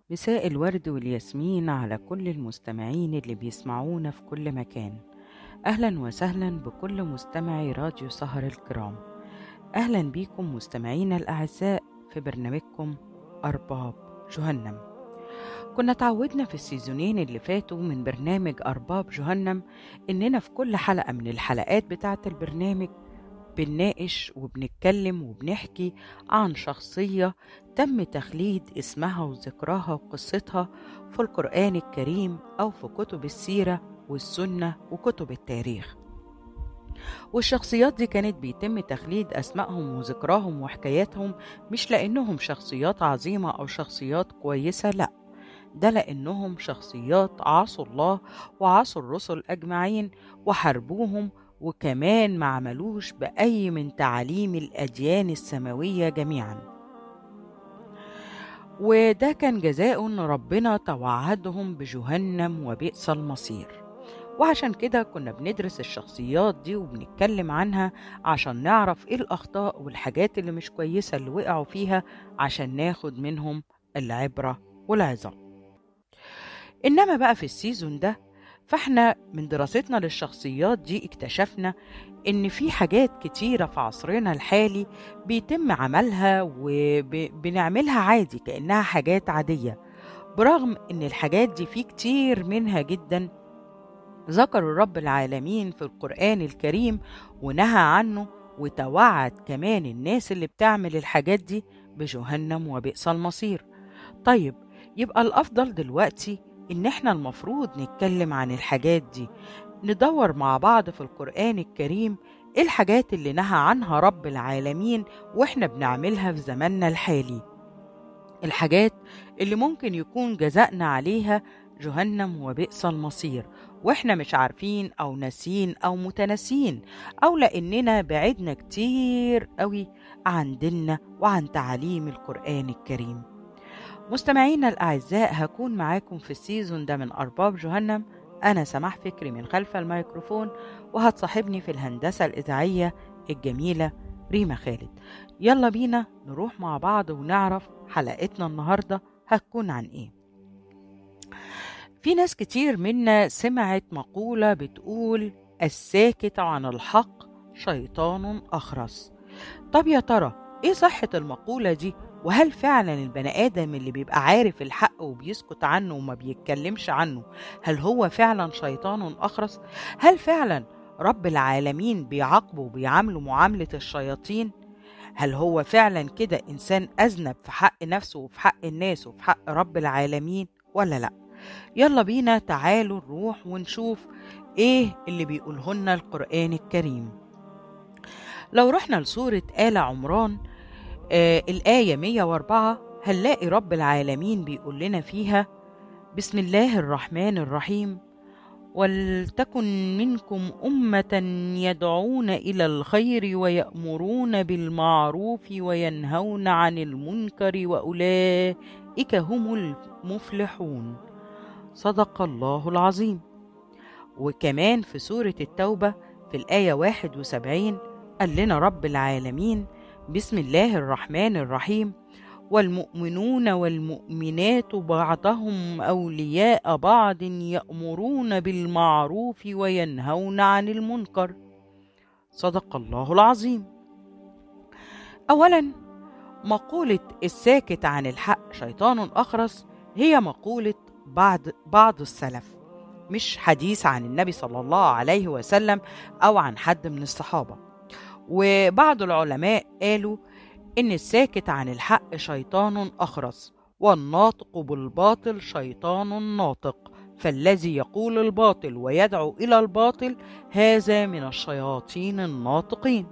مساء الورد والياسمين على كل المستمعين اللي بيسمعونا في كل مكان أهلا وسهلا بكل مستمعي راديو سهر الكرام أهلا بيكم مستمعينا الأعزاء في برنامجكم أرباب جهنم كنا تعودنا في السيزونين اللي فاتوا من برنامج أرباب جهنم إننا في كل حلقة من الحلقات بتاعة البرنامج بنناقش وبنتكلم وبنحكي عن شخصية تم تخليد اسمها وذكرها وقصتها في القرآن الكريم أو في كتب السيرة والسنة وكتب التاريخ والشخصيات دي كانت بيتم تخليد أسمائهم وذكراهم وحكاياتهم مش لأنهم شخصيات عظيمة أو شخصيات كويسة لأ ده لأنهم شخصيات عصوا الله وعصوا الرسل أجمعين وحاربوهم وكمان ما عملوش بأي من تعاليم الأديان السماوية جميعا وده كان جزاء إن ربنا توعدهم بجهنم وبئس المصير وعشان كده كنا بندرس الشخصيات دي وبنتكلم عنها عشان نعرف ايه الأخطاء والحاجات اللي مش كويسة اللي وقعوا فيها عشان ناخد منهم العبرة والعظة إنما بقى في السيزون ده فاحنا من دراستنا للشخصيات دي اكتشفنا ان في حاجات كتيرة في عصرنا الحالي بيتم عملها وبنعملها عادي كأنها حاجات عادية برغم ان الحاجات دي في كتير منها جدا ذكر الرب العالمين في القرآن الكريم ونهى عنه وتوعد كمان الناس اللي بتعمل الحاجات دي بجهنم وبئس المصير طيب يبقى الأفضل دلوقتي إن إحنا المفروض نتكلم عن الحاجات دي ندور مع بعض في القرآن الكريم إيه الحاجات اللي نهى عنها رب العالمين وإحنا بنعملها في زماننا الحالي الحاجات اللي ممكن يكون جزائنا عليها جهنم وبئس المصير واحنا مش عارفين او ناسين او متناسين او لاننا بعدنا كتير قوي عن ديننا وعن تعاليم القرآن الكريم مستمعينا الأعزاء هكون معاكم في السيزون ده من أرباب جهنم أنا سماح فكري من خلف الميكروفون وهتصاحبني في الهندسة الإذاعية الجميلة ريما خالد يلا بينا نروح مع بعض ونعرف حلقتنا النهاردة هتكون عن إيه في ناس كتير منا سمعت مقولة بتقول الساكت عن الحق شيطان أخرس طب يا ترى إيه صحة المقولة دي وهل فعلا البني آدم اللي بيبقى عارف الحق وبيسكت عنه وما بيتكلمش عنه هل هو فعلا شيطان أخرس؟ هل فعلا رب العالمين بيعاقبه وبيعامله معاملة الشياطين؟ هل هو فعلا كده إنسان أذنب في حق نفسه وفي حق الناس وفي حق رب العالمين ولا لأ؟ يلا بينا تعالوا نروح ونشوف إيه اللي بيقوله لنا القرآن الكريم لو رحنا لسورة آل عمران آه الآية 104 هنلاقي رب العالمين بيقول لنا فيها بسم الله الرحمن الرحيم ولتكن منكم أمة يدعون إلى الخير ويأمرون بالمعروف وينهون عن المنكر وأولئك هم المفلحون صدق الله العظيم وكمان في سورة التوبة في الآية 71 قال لنا رب العالمين بسم الله الرحمن الرحيم والمؤمنون والمؤمنات بعضهم اولياء بعض يامرون بالمعروف وينهون عن المنكر صدق الله العظيم اولا مقوله الساكت عن الحق شيطان اخرس هي مقوله بعض بعض السلف مش حديث عن النبي صلى الله عليه وسلم او عن حد من الصحابه وبعض العلماء قالوا إن الساكت عن الحق شيطان أخرس والناطق بالباطل شيطان ناطق فالذي يقول الباطل ويدعو إلى الباطل هذا من الشياطين الناطقين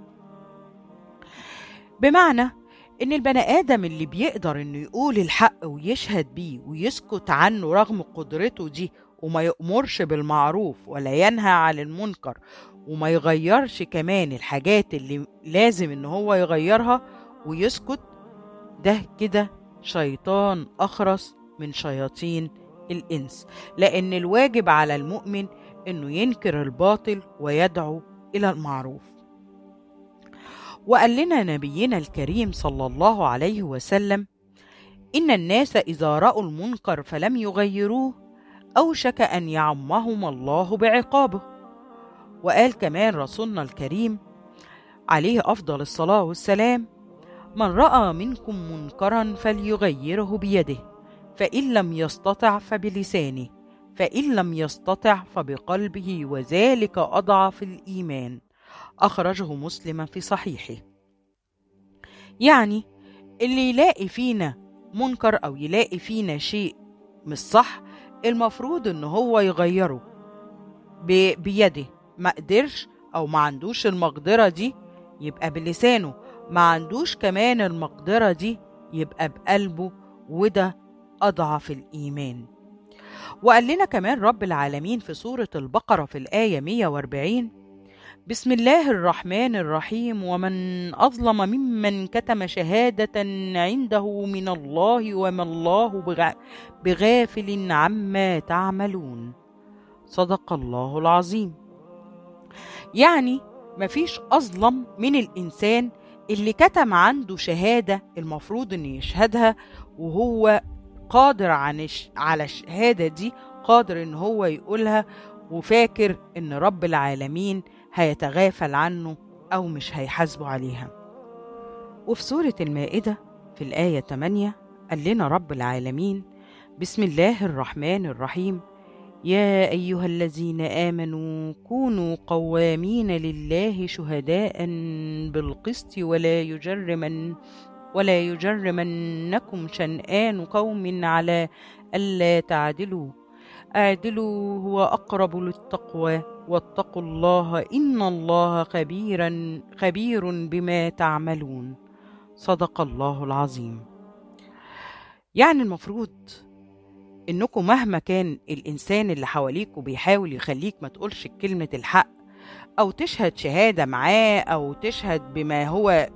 بمعنى إن البني آدم اللي بيقدر إنه يقول الحق ويشهد بيه ويسكت عنه رغم قدرته دي وما يأمرش بالمعروف ولا ينهى عن المنكر وما يغيرش كمان الحاجات اللي لازم ان هو يغيرها ويسكت ده كده شيطان اخرس من شياطين الانس لان الواجب على المؤمن انه ينكر الباطل ويدعو الى المعروف وقال لنا نبينا الكريم صلى الله عليه وسلم إن الناس إذا رأوا المنكر فلم يغيروه أوشك أن يعمهم الله بعقابه وقال كمان رسولنا الكريم عليه أفضل الصلاة والسلام من رأى منكم منكرا فليغيره بيده فإن لم يستطع فبلسانه فإن لم يستطع فبقلبه وذلك أضعف الإيمان أخرجه مسلم في صحيحه يعني اللي يلاقي فينا منكر أو يلاقي فينا شيء مش صح المفروض إن هو يغيره بيده ما قدرش أو ما عندوش المقدرة دي يبقى بلسانه ما عندوش كمان المقدرة دي يبقى بقلبه وده أضعف الإيمان وقال لنا كمان رب العالمين في سورة البقرة في الآية 140 بسم الله الرحمن الرحيم ومن أظلم ممن كتم شهادة عنده من الله وما الله بغافل عما تعملون صدق الله العظيم يعني مفيش أظلم من الإنسان اللي كتم عنده شهادة المفروض إنه يشهدها وهو قادر عن على الشهادة دي قادر إن هو يقولها وفاكر إن رب العالمين هيتغافل عنه أو مش هيحاسبه عليها وفي سورة المائدة في الآية 8 قال لنا رب العالمين بسم الله الرحمن الرحيم يا أيها الذين آمنوا كونوا قوامين لله شهداء بالقسط ولا يجرمن ولا يجرمنكم شنآن قوم على ألا تعدلوا اعدلوا هو أقرب للتقوى واتقوا الله إن الله خبيرا خبير بما تعملون صدق الله العظيم يعني المفروض انكم مهما كان الانسان اللي حواليك وبيحاول يخليك ما تقولش كلمة الحق او تشهد شهادة معاه او تشهد بما هو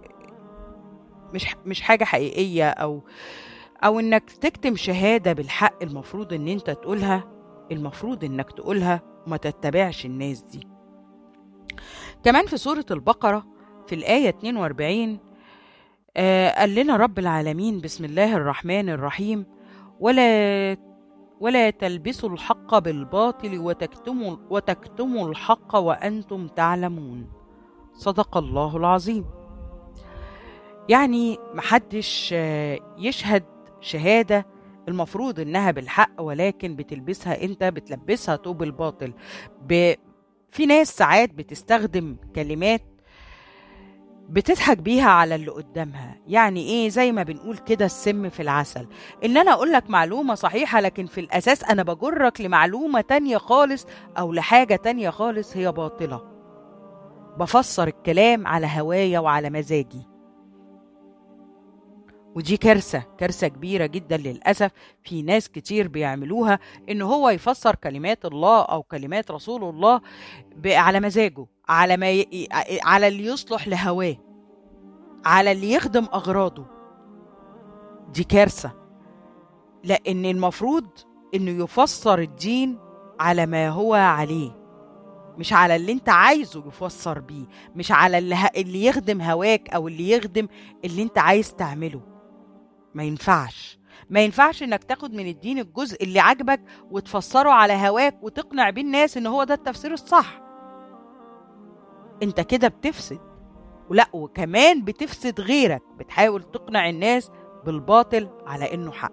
مش مش حاجة حقيقية او او انك تكتم شهادة بالحق المفروض ان انت تقولها المفروض انك تقولها وما تتبعش الناس دي كمان في سورة البقرة في الآية 42 آه قال لنا رب العالمين بسم الله الرحمن الرحيم ولا ولا تلبسوا الحق بالباطل وتكتموا وتكتموا الحق وأنتم تعلمون صدق الله العظيم يعني محدش يشهد شهادة المفروض انها بالحق ولكن بتلبسها انت بتلبسها طوب الباطل ب... في ناس ساعات بتستخدم كلمات بتضحك بيها على اللي قدامها يعني ايه زي ما بنقول كده السم في العسل ان انا اقول لك معلومة صحيحة لكن في الاساس انا بجرك لمعلومة تانية خالص او لحاجة تانية خالص هي باطلة بفسر الكلام على هوايا وعلى مزاجي ودي كارثة كارثة كبيرة جدا للأسف في ناس كتير بيعملوها إن هو يفسر كلمات الله أو كلمات رسول الله على مزاجه على ما ي... على اللي يصلح لهواه على اللي يخدم أغراضه دي كارثة لأن المفروض إنه يفسر الدين على ما هو عليه مش على اللي انت عايزه يفسر بيه مش على اللي, ه... اللي يخدم هواك او اللي يخدم اللي انت عايز تعمله ما ينفعش ما ينفعش انك تاخد من الدين الجزء اللي عاجبك وتفسره على هواك وتقنع بيه الناس ان هو ده التفسير الصح انت كده بتفسد ولا وكمان بتفسد غيرك بتحاول تقنع الناس بالباطل على انه حق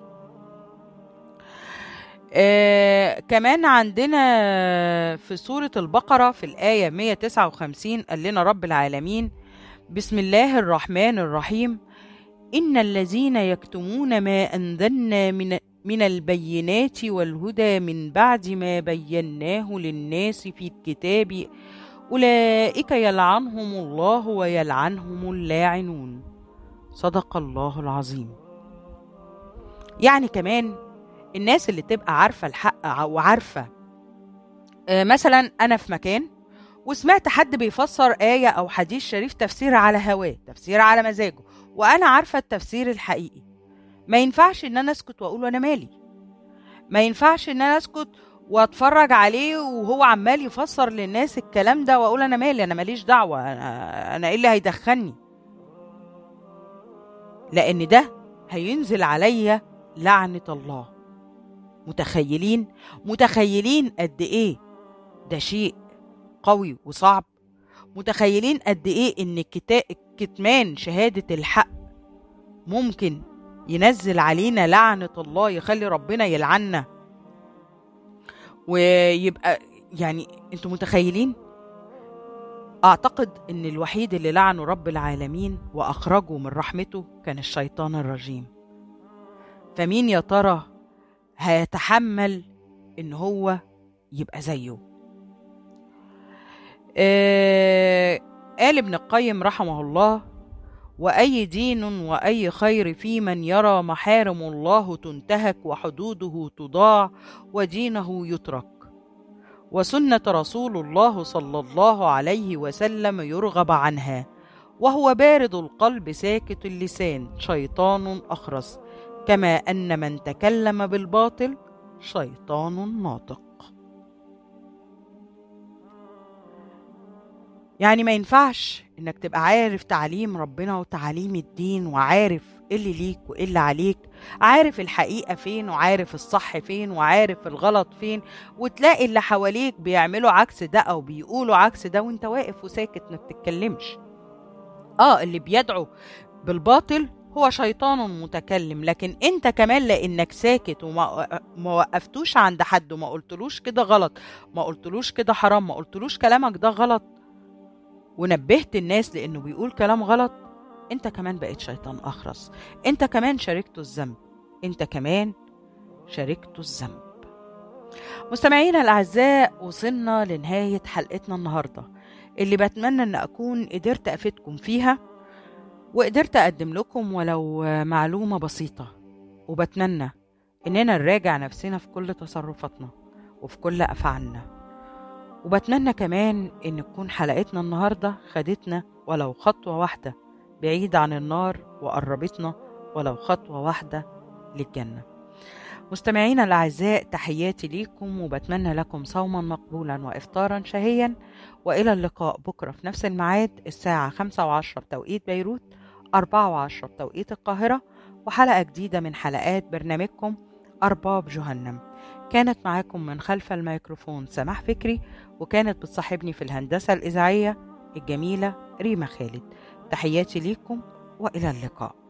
آه كمان عندنا في سورة البقرة في الآية 159 قال لنا رب العالمين بسم الله الرحمن الرحيم إن الذين يكتمون ما أنزلنا من من البينات والهدى من بعد ما بيناه للناس في الكتاب أولئك يلعنهم الله ويلعنهم اللاعنون صدق الله العظيم يعني كمان الناس اللي تبقى عارفة الحق وعارفة مثلا أنا في مكان وسمعت حد بيفسر آية أو حديث شريف تفسير على هواه تفسير على مزاجه وأنا عارفة التفسير الحقيقي ما ينفعش إن أنا أسكت وأقول أنا مالي ما ينفعش إن أنا أسكت واتفرج عليه وهو عمال يفسر للناس الكلام ده واقول انا مالي انا ماليش دعوه انا, أنا ايه اللي هيدخلني لان ده هينزل عليا لعنة الله متخيلين متخيلين قد ايه ده شيء قوي وصعب متخيلين قد ايه ان كتمان شهادة الحق ممكن ينزل علينا لعنة الله يخلي ربنا يلعنا ويبقى يعني انتوا متخيلين اعتقد ان الوحيد اللي لعنه رب العالمين واخرجه من رحمته كان الشيطان الرجيم فمين يا ترى هيتحمل ان هو يبقى زيه آه قال ابن القيم رحمه الله واي دين واي خير في من يرى محارم الله تنتهك وحدوده تضاع ودينه يترك وسنه رسول الله صلى الله عليه وسلم يرغب عنها وهو بارد القلب ساكت اللسان شيطان اخرس كما ان من تكلم بالباطل شيطان ناطق يعني ما ينفعش انك تبقى عارف تعليم ربنا وتعليم الدين وعارف ايه اللي ليك وايه اللي عليك عارف الحقيقة فين وعارف الصح فين وعارف الغلط فين وتلاقي اللي حواليك بيعملوا عكس ده او بيقولوا عكس ده وانت واقف وساكت ما بتتكلمش اه اللي بيدعو بالباطل هو شيطان متكلم لكن انت كمان لانك ساكت وما ما وقفتوش عند حد وما قلتلوش كده غلط ما قلتلوش كده حرام ما قلتلوش كلامك ده غلط ونبهت الناس لانه بيقول كلام غلط انت كمان بقيت شيطان اخرس انت كمان شاركته الذنب انت كمان شاركته الذنب مستمعينا الاعزاء وصلنا لنهايه حلقتنا النهارده اللي بتمنى ان اكون قدرت افيدكم فيها وقدرت اقدم لكم ولو معلومه بسيطه وبتمنى اننا نراجع نفسنا في كل تصرفاتنا وفي كل افعالنا وبتمنى كمان ان تكون حلقتنا النهارده خدتنا ولو خطوه واحده بعيد عن النار وقربتنا ولو خطوه واحده للجنه مستمعينا الاعزاء تحياتي ليكم وبتمنى لكم صوما مقبولا وافطارا شهيا والى اللقاء بكره في نفس الميعاد الساعه 5 وعشرة بتوقيت بيروت 4 وعشرة بتوقيت القاهره وحلقه جديده من حلقات برنامجكم ارباب جهنم كانت معاكم من خلف الميكروفون سماح فكري وكانت بتصاحبني في الهندسة الإذاعية الجميلة ريما خالد تحياتي ليكم وإلى اللقاء